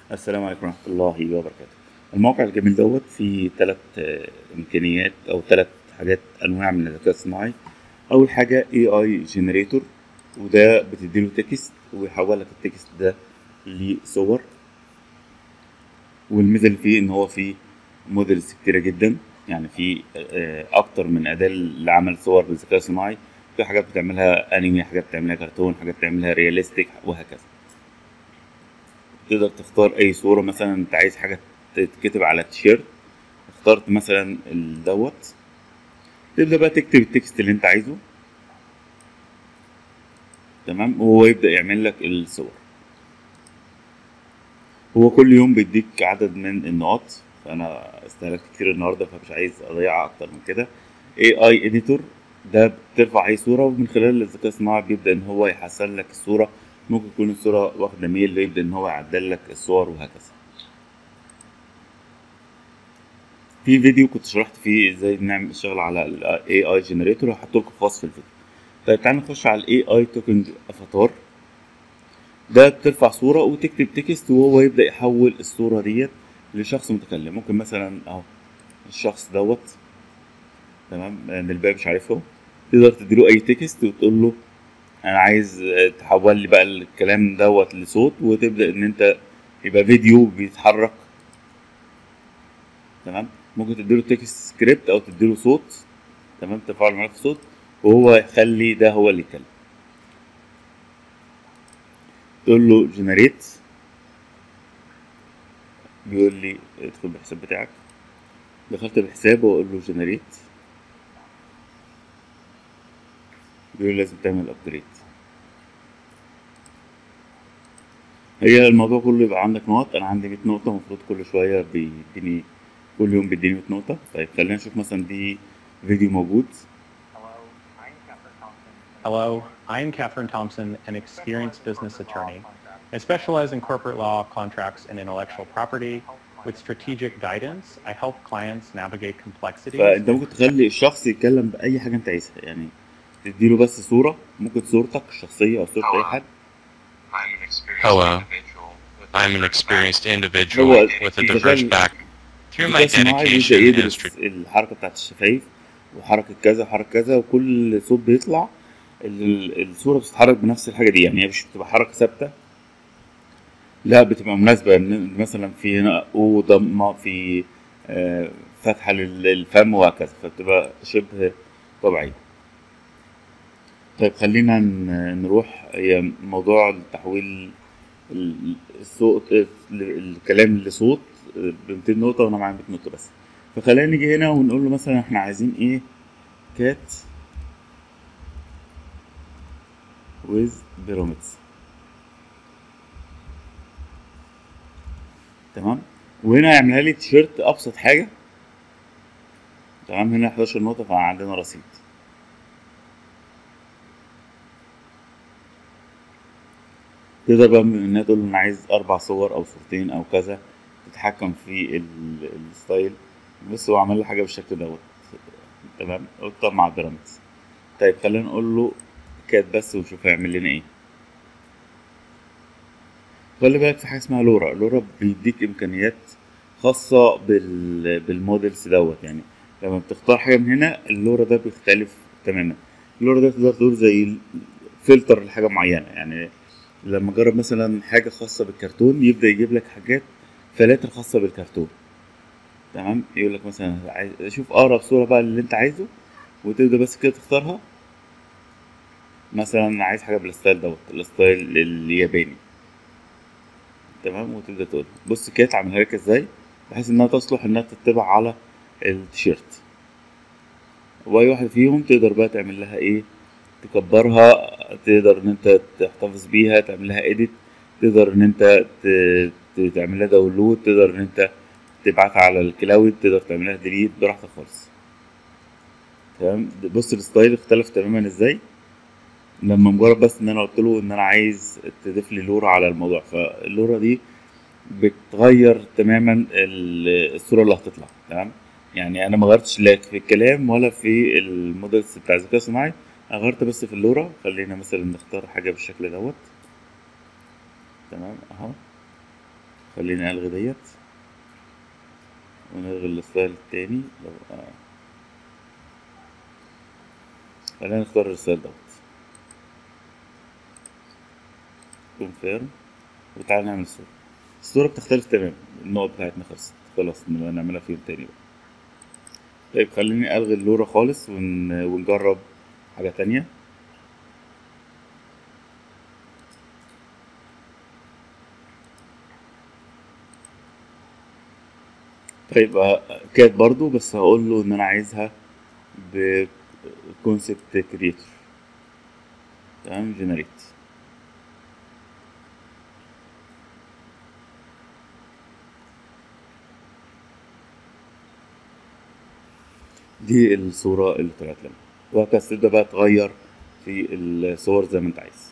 السلام عليكم ورحمة الله وبركاته الموقع الجميل دوت فيه تلات آه، إمكانيات أو تلات حاجات أنواع من الذكاء الصناعي أول حاجة AI Generator وده بتديله تكست ويحول لك التكست ده لصور والميزة اللي فيه إن هو فيه موديلز كتيرة جدا يعني في آه، أكتر من أداة لعمل صور بالذكاء الصناعي في حاجات بتعملها أنمي حاجات بتعملها كرتون حاجات بتعملها رياليستيك وهكذا تقدر تختار اي صورة مثلا انت عايز حاجة تتكتب على التيشيرت اخترت مثلا ال- دوت تبدأ بقى تكتب التكست اللي انت عايزه تمام وهو يبدأ يعمل لك الصور هو كل يوم بيديك عدد من النقط فانا استهلكت كتير النهارده فمش عايز اضيع اكتر من كده AI editor ده بترفع اي صورة ومن خلال الذكاء الصناعي بيبدأ ان هو يحسن لك الصورة ممكن تكون الصورة واخدة ميل يبدأ إن هو يعدل لك الصور وهكذا. في فيديو كنت شرحت فيه ازاي نعمل نشتغل على ال AI generator وهحط لكم في وصف الفيديو. طيب تعالى نخش على ال AI token افاتار. ده بترفع صورة وتكتب تكست وهو يبدأ يحول الصورة ديت لشخص متكلم ممكن مثلا اهو الشخص دوت تمام لان الباقي مش عارفه تقدر تديله اي تكست وتقول له انا عايز تحول لي بقى الكلام دوت لصوت وتبدا ان انت يبقى فيديو بيتحرك تمام ممكن تديله تكست سكريبت او تديله صوت تمام ترفع له ملف صوت وهو يخلي ده هو اللي يتكلم تقول له جنريت بيقول لي ادخل بالحساب بتاعك دخلت بالحساب واقول له جنريت بيقول لازم تعمل ابجريد هي الموضوع كله يبقى عندك نقط انا عندي 100 نقطة المفروض كل شوية بيديني كل يوم بيديني 100 نقطة طيب خلينا نشوف مثلا دي فيديو موجود Hello, I am Catherine Thompson, an experienced business attorney. I specialize in corporate law, contracts, and intellectual property. With strategic guidance, I help clients navigate complexities. فانت ممكن تخلي الشخص يتكلم بأي حاجة انت عايزها يعني تديله بس صورة ممكن صورتك الشخصية او صورة اي حد I'm an experienced Hello. individual. with I'm an diverse experienced background. individual هو with a إذا diverse كان back. Through my الذكاء الصناعي بيبدأ dedication and يدرس strategic الحركة بتاعت الشفايف وحركة كذا وحركة كذا وكل صوت بيطلع ال- الصورة بتتحرك بنفس الحاجة دي يعني هي مش بتبقى حركة ثابتة لا بتبقى مناسبة إن مثلا في هنا أو ضمة في آه، فتحة لل- للفم وهكذا فبتبقى شبه طبيعية طيب خلينا ن- نروح هي موضوع التحويل ال- الصوت ال- الكلام لصوت ب 200 نقطة وأنا معايا 100 نقطة بس فخلينا نيجي هنا ونقول له مثلا احنا عايزين ايه كات with pyramids تمام وهنا يعملها لي تيشيرت ابسط حاجه تمام هنا 11 نقطه فعندنا رصيد تقدر بقى من انها تقول له انا عايز اربع صور او صورتين او كذا تتحكم في ال- الستايل بس هو عمل لي حاجه بالشكل دوت تمام قلت مع بيراميدز طيب خلينا نقول له كات بس ونشوف هيعمل لنا ايه خلي بالك في حاجه اسمها لورا لورا بيديك امكانيات خاصه بال... بالمودلز دوت يعني لما بتختار حاجه من هنا اللورا ده بيختلف تماما اللورا ده تقدر تقول زي فلتر لحاجه معينه يعني لما اجرب مثلا حاجه خاصه بالكرتون يبدا يجيب لك حاجات فلاتر خاصه بالكرتون تمام يقول لك مثلا عايز شوف اقرب صوره بقى اللي انت عايزه وتبدا بس كده تختارها مثلا عايز حاجه بالستايل دوت الستايل الياباني تمام وتبدا تقول بص كانت عاملها لك ازاي بحيث انها تصلح انها تتبع على التيشيرت واي واحده فيهم تقدر بقى تعمل لها ايه تكبرها تقدر ان انت تحتفظ بيها تعمل لها اديت تقدر ان انت ت- ت- تعمل لها داونلود تقدر ان انت تبعتها على الكلاود تقدر تعمل لها ديليت براحتك خالص تمام بص الستايل اختلف تماما ازاي لما مجرد بس ان انا قلت له ان انا عايز تضيف لي لورا على الموضوع فاللورا دي بتغير تماما ال- الصوره اللي هتطلع تمام يعني انا ما غيرتش لا في الكلام ولا في المودلز بتاع الذكاء الصناعي انا غيرت بس في اللورا خلينا مثلا نختار حاجه بالشكل دوت تمام اهو خليني الغي ديت ونلغي الستايل التاني لو آه. خلينا نختار الستايل دوت كونفيرم وتعالى نعمل الصورة الصورة بتختلف تماما النقط بتاعتنا خلصت خلاص نبقى نعملها في يوم تاني بقى طيب خليني الغي اللورا خالص ون... ونجرب حاجة تانية طيب آه، كانت برضو بس هقول له ان انا عايزها بكونسبت كريتور تمام جنريت دي الصورة اللي طلعت لنا وهكذا تبدأ بقى تغير في الصور زي ما انت عايز